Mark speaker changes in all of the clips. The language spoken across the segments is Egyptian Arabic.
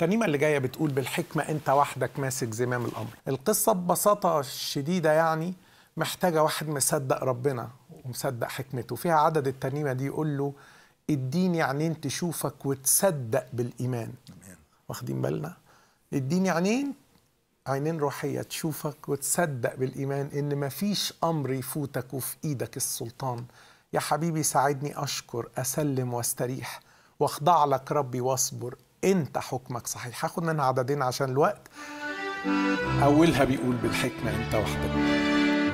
Speaker 1: الترنيمة اللي جاية بتقول بالحكمة أنت وحدك ماسك زمام الأمر القصة ببساطة شديدة يعني محتاجة واحد مصدق ربنا ومصدق حكمته فيها عدد الترنيمة دي يقول له اديني عينين تشوفك وتصدق بالإيمان واخدين بالنا اديني عينين عينين روحية تشوفك وتصدق بالإيمان إن مفيش أمر يفوتك وفي إيدك السلطان يا حبيبي ساعدني أشكر أسلم واستريح واخضع لك ربي واصبر أنت حكمك صحيح هاخد منها عددين عشان الوقت أولها بيقول بالحكمة أنت وحدك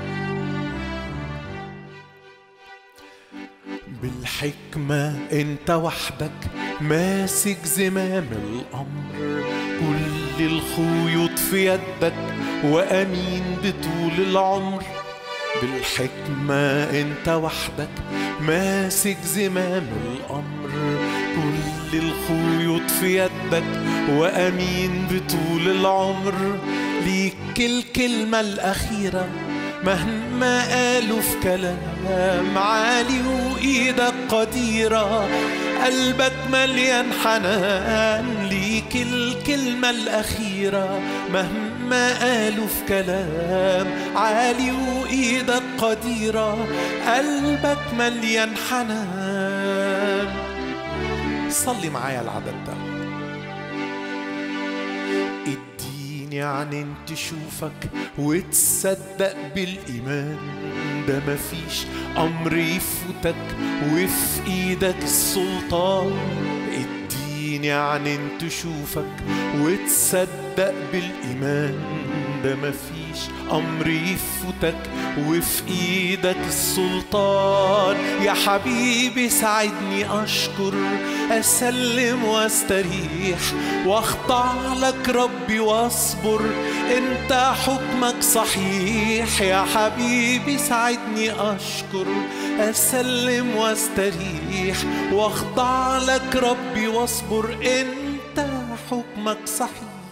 Speaker 1: بالحكمة أنت وحدك ماسك زمام الأمر كل الخيوط في يدك وأمين بطول العمر بالحكمة أنت وحدك ماسك زمام الأمر كل الخيوط في يدك وأمين بطول العمر ليك الكلمة الأخيرة مهما قالوا في كلام عالي وإيدك قديرة قلبك مليان حنان ليك الكلمة الأخيرة مهما قالوا في كلام عالي وإيدك قديرة قلبك مليان حنان صلي معايا العدد ده اديني عينين تشوفك وتصدق بالإيمان ده مفيش أمر يفوتك وفي إيدك السلطان اديني عينين تشوفك وتصدق بالإيمان ده مفيش أمر يفوتك وفي إيدك السلطان يا حبيبي ساعدني أشكر أسلم واستريح واخضع لك ربي واصبر انت حكمك صحيح يا حبيبي ساعدني أشكر أسلم واستريح واخضع لك ربي واصبر انت حكمك صحيح